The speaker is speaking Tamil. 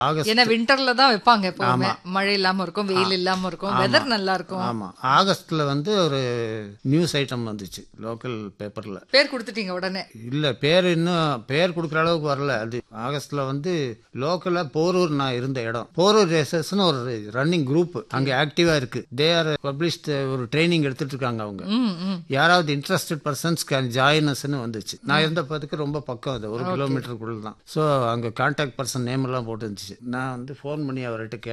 ஆகஸ்ட் ஏன்னா விண்டர்ல தான் வைப்பாங்க எப்பவுமே மழை இல்லாம இருக்கும் வெயில் இல்லாம இருக்கும் வெதர் நல்லா இருக்கும் ஆமா ஆகஸ்ட்ல வந்து ஒரு நியூஸ் ஐட்டம் வந்துச்சு லோக்கல் பேப்பர்ல பேர் கொடுத்துட்டீங்க உடனே இல்ல பேர் இன்னும் பேர் கொடுக்குற அளவுக்கு வரல அது ஆகஸ்ட்ல வந்து லோக்கலா போரூர் நான் இருந்த இடம் போரூர் ரேசஸ்னு ஒரு ரன்னிங் குரூப் அங்க ஆக்டிவா இருக்கு தே ஆர் பப்ளிஷ்ட் ஒரு ட்ரைனிங் எடுத்துட்டு இருக்காங்க அவங்க ம் ம் யாராவது இன்ட்ரெஸ்டட் பர்சன்ஸ் கேன் ஜாயினஸ்னு வந்துச்சு நான் இருந்த பதுக்கு ரொம்ப பக்கம் அது ஒரு கிலோமீட்டருக்குள்ள தான் ஸோ அங்கே கான்டாக்ட் பர்சன் நேம் எல்லாம் போட்டு இருந்துச்சு நான் வந்து ஃபோன் பண்ணி அவர்கிட்ட கேட்டேன்